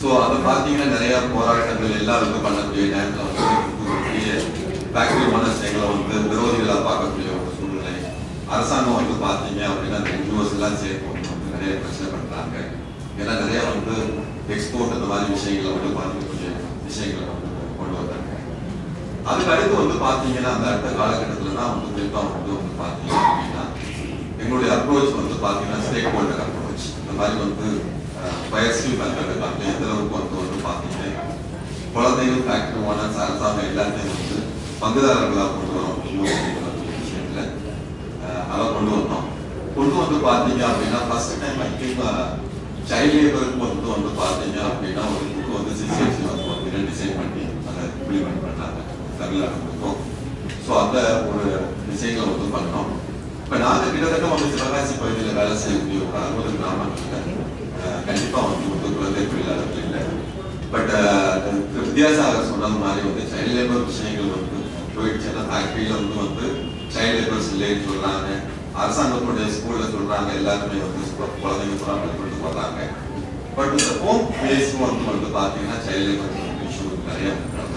so அதை பார்த்தீங்கன்னா நிறைய போராட்டங்கள் எல்லாருக்கும் பண்ணக்கூடிய நேரத்தில் வந்து ஒரு பெரிய ஃபேக்டரி ஓனர்ஸ் எங்களை வந்து விரோதிகளாக பார்க்கக்கூடிய ஒரு சூழ்நிலை அரசாங்கம் வந்து பார்த்தீங்க அப்படின்னா அந்த என்ஜிஓஸ் எல்லாம் சேர்த்து வந்து வந்து நிறைய பிரச்சனை பண்ணுறாங்க ஏன்னா நிறைய வந்து எக்ஸ்போர்ட் அந்த மாதிரி விஷயங்களை வந்து பார்க்கக்கூடிய விஷயங்களை வந்து கொண்டு வந்தாங்க அதுக்கு அடுத்து வந்து பார்த்தீங்கன்னா அந்த அடுத்த காலகட்டத்தில் தான் வந்து குறிப்பாக வந்து வந்து பார்த்தீங்க அப்படின்னா எங்களுடைய அப்ரோச் வந்து பார்த்தீங்கன்னா ஸ்டேக் ஹோல்டர் அப்ரோச் இந்த மாதிரி வந்து பயஸ்டிவ் மெத்தட் எந்த அளவுக்கு வந்து வந்து பார்த்தீங்கன்னா குழந்தைகள் ஃபேக்டரி ஓனர்ஸ் அரசாங்கம் எல்லாத்தையும் வந்து பங்குதாரர்களாக கொண்டு வரோம் விஷயத்தில் அதை கொண்டு வந்தோம் கொண்டு வந்து பார்த்தீங்க அப்படின்னா first time I think child லேபருக்கு வந்து வந்து பார்த்தீங்க அப்படின்னா ஒரு புக்கு வந்து சிசிஎஃப்சி வந்து பார்த்தீங்கன்னா டிசைன் பண்ணி அதை இம்ப்ளிமெண்ட் பண்ணாங்க தமிழ்நாடு புக்கும் ஸோ அந்த ஒரு விஷயங்களை வந்து பண்ணோம் இப்போ நாங்கள் கிட்டத்தட்ட வந்து சிவகாசி பகுதியில் வேலை செய்யக்கூடிய ஒரு அறுபது கிராமங்களில் கண்டிப்பாக வந்து ஒரு குழந்தை தொழிலாளர்கள் இல்லை பட் வித்யாசாகர் சொன்னது மாதிரி வந்து சைல்ட் லேபர் விஷயங்கள் வந்து போயிடுச்சுன்னா ஃபேக்ட்ரியில் வந்து வந்து சைல்ட் லேபர்ஸ் இல்லைன்னு சொல்கிறாங்க அரசாங்கத்துடைய ஸ்கூலில் சொல்கிறாங்க எல்லாருமே வந்து ஸ்கூ- குழந்தைங்க பூரா கொண்டு வர்றாங்க பட் இந்த ஹோம் பேஸ் வந்து வந்து பார்த்தீங்கன்னா சைல்ட் லேபர் இஷ்யூ நிறைய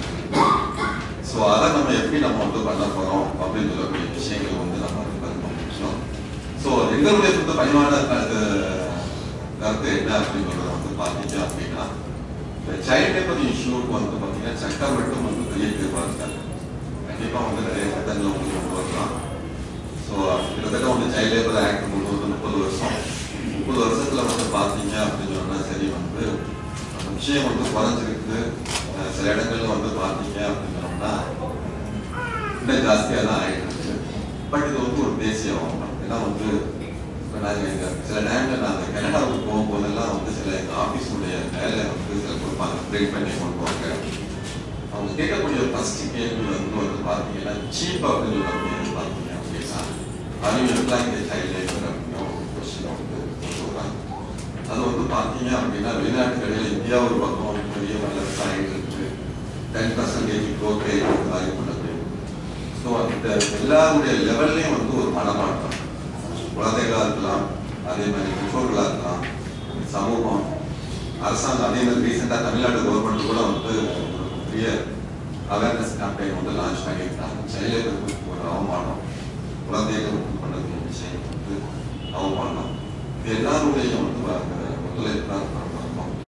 ஸோ அதை நம்ம எப்படி நம்ம வந்து பண்ண போகிறோம் அப்படின்னு சொல்லக்கூடிய விஷயங்கள் வந்து நம்ம வந்து பண்ணணும் முக்கியம் ஸோ எங்களுடைய வந்து பணிவான கருத்து கருத்து என்ன அப்படிங்கிறத வந்து பார்த்தீங்க அப்படின்னா இந்த சைல்ட் லேபர் இஷ்யூக்கு வந்து பார்த்தீங்கன்னா சட்டம் மட்டும் வந்து பெரிய தீர்வாக இருக்காங்க கண்டிப்பாக வந்து நிறைய சட்டங்களை வந்து கொண்டு வரலாம் ஸோ கிட்டத்தட்ட வந்து சைல்ட் லேபர் ஆக்ட் கொண்டு வந்து முப்பது வருஷம் முப்பது வருஷத்துல வந்து பார்த்தீங்க அப்படின்னு சொன்னா சரி வந்து அந்த விஷயம் வந்து குறைஞ்சிருக்கு அஹ் சில இடங்கள்ல வந்து பார்த்தீங்க அப்படின்னு சொன்னா இன்னும் ஜாஸ்தியாக தான் ஆகிட்டு இருக்கு பட் இது வந்து ஒரு தேசிய அவமானம் ஏன்னா வந்து இப்போ நாங்கள் எங்க சில டைம்ல நாங்கள் கனடாவுக்கு போகும்போதெல்லாம் வந்து சில எங்கள் ஆஃபீஸுடைய வேலை வந்து சில கொடுப்பாங்க ப்ரேக் பண்ணி கொண்டு வாங்க அவங்க கேட்கக்கூடிய ஃபர்ஸ்ட் கேள்வி வந்து வந்து பார்த்தீங்கன்னா சீப் அப்படின்னு சொல்லக்கூடிய பார்த்தீங்க அப்படின்னா அறிவியல்லாம் இந்த சைல்ட் லேபர் அப்படின்னு ஒரு கொஸ்டின் வந்து சொல்றாங்க அது வந்து பார்த்தீங்க அப்படின்னா வெளிநாட்டுகளில் இந்தியா ஒரு பக்கம் பெரிய வல்லரசு ஆகிட்டு இருக்கு டென் பர்சன்டேஜ் க்ரோத் ரேட் வந்து ஆய்வு பண்ணக்கூடிய ஸோ அந்த எல்லாருடைய லெவல்லையும் வந்து ஒரு மனமாற்றம் குழந்தைகளாக இருக்கலாம் அதே மாதிரி பெற்றோர்களாக இருக்கலாம் சமூகம் அரசாங்கம் அதே மாதிரி ரீசெண்டாக தமிழ்நாடு கவர்மெண்ட் கூட வந்து ஒரு பெரிய அவேர்னஸ் கேம்பெயின் வந்து லான்ச் பண்ணியிருக்காங்க செயலர்களுக்கு ஒரு அவமானம் குழந்தைகளுக்கு பண்ணக்கூடிய விஷயம் வந்து அவமானம் இது எல்லாருடைய வந்து ஒத்துழைப்பு தான்